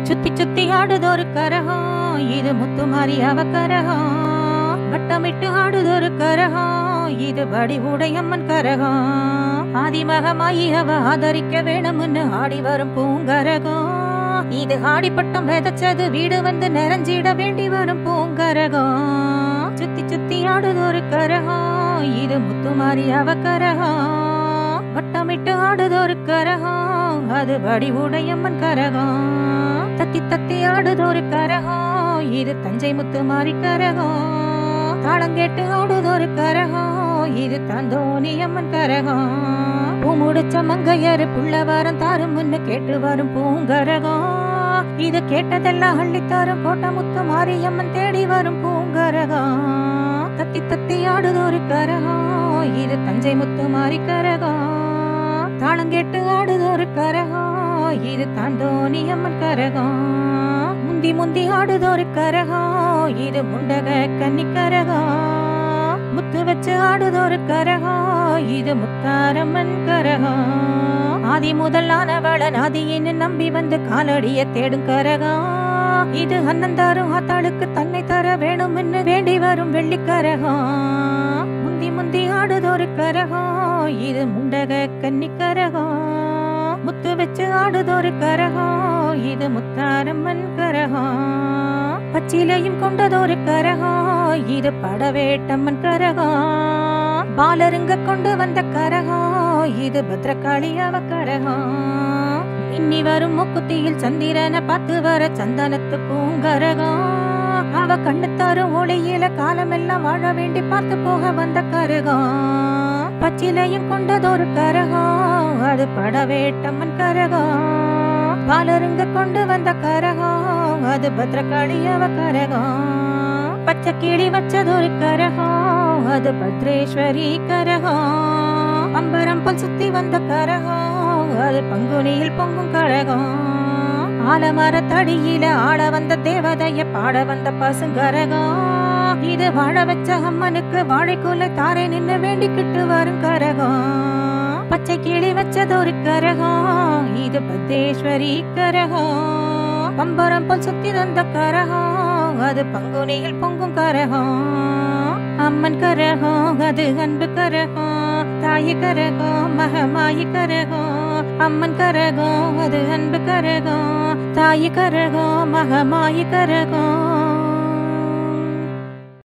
சுத்தி சுத்தி ஆடுதொரு கரகம் இது முத்துமாரி அவ கரகம் வட்டமிட்டு ஆடுதொரு கரகம் இது வடி உடையம்மன் கரகம் ஆதிமகமாயி அவ ஆதரிக்க வேணும்னு ஆடி வரும் பூங்கரகம் இது ஆடிப்பட்டம் விதைச்சது வீடு வந்து நிறைஞ்சிட வேண்டி வரும் பூங்கரகம் சுத்தி சுத்தி ஆடுதொரு கரகம் இது முத்துமாரி அவ கரகம் வட்டமிட்டு ஆடுதொரு கரகம் அது வடி உடையம்மன் கரகம் தத்தி தத்தி ஆடுதொரு கரகம் இது தஞ்சை முத்துமாரி கரகம் தாளங்கேட்டு ஆடுதொரு கரகம் இது தந்தோணி அம்மன் கரகம் பூ முடிச்ச மங்கையரு புள்ள வரம் தாரும் முன்னு கேட்டு வரும் பூங்கரகம் இது கேட்டதெல்லாம் அள்ளித்தாரும் கோட்டை முத்து மாரியம்மன் தேடி வரும் பூங்கரகம் தத்தி தத்தி ஆடுதொரு கரகம் இது தஞ்சை முத்து மாறி கரகம் தாளங்கேட்டு ஆடுதொரு கரகம் இது தாண்டோனி அம்மன் கரகம் முந்தி முந்தி ஆடுதொரு கரகம் இது முண்டக கன்னி கரகம் முத்து வச்சு ஆடுதொரு கரகம் இது முத்தாரம்மன் கரகம் ஆதி முதலானவள நாதியின்னு நம்பி வந்து காலடிய தேடும் கரகம் இது அன்னந்தாரும் ஆத்தாளுக்கு தன்னை தர வேணும்னு வேண்டி வரும் வெள்ளி கரகம் முந்தி முந்தி ஆடுதொரு கரகம் இது முண்டக கன்னி கரகம் முத்து வச்சு ஆடுதொரு கரகம் இது முத்தாரம்மன் கரகம் பச்சிலையும் கொண்டதொரு கரகம் இது படவேட்டம்மன் கரகம் பாலருங்க கொண்டு வந்த கரகம் இது பத்ரகாளி அவ கரகம் இன்னி வரும் முக்குத்தியில் சந்திரனை பார்த்து வர சந்தனத்து பூங்கரகம் அவ கண்ணு தரும் ஒளியில காலமெல்லாம் வாழ வேண்டி பார்த்து போக வந்த கரகம் பச்சிலையும் கொண்டதொரு கரகம் அது படவேட்டம்மன் கரகம் பாலருங்க கொண்டு வந்த கரகம் அது பத்ரகாளி அவ கரகம் பச்சை கிளி வச்சதொரு கரகம் அது பத்ரேஸ்வரி கரகம் பம்பரம் போல் சுத்தி வந்த கரகம் அது பங்குனியில் பொங்கும் கரகம் ஆலமர தடியில ஆட வந்த தேவதைய பாட வந்த பசுங்கரகம் இது வாழ வச்ச அம்மனுக்கு வாழைக்குலை தாரை நின்னு வேண்டிக்கிட்டு வரும் கரகம் பச்சை கிளி வச்சதொரு கரகம் இது பத்தேஸ்வரி கரகம் பம்பரம் போல் சுத்தி வந்த கரகம் அது பங்குனியில் பொங்கும் கரகம் அம்மன் கரகம் அது அன்பு கரகம் தாய் கரகம் மகமாயி கரகம் அம்மன் கரகம் அது அன்பு கரகம் தாய் கரகம் மகமாயி கரகம்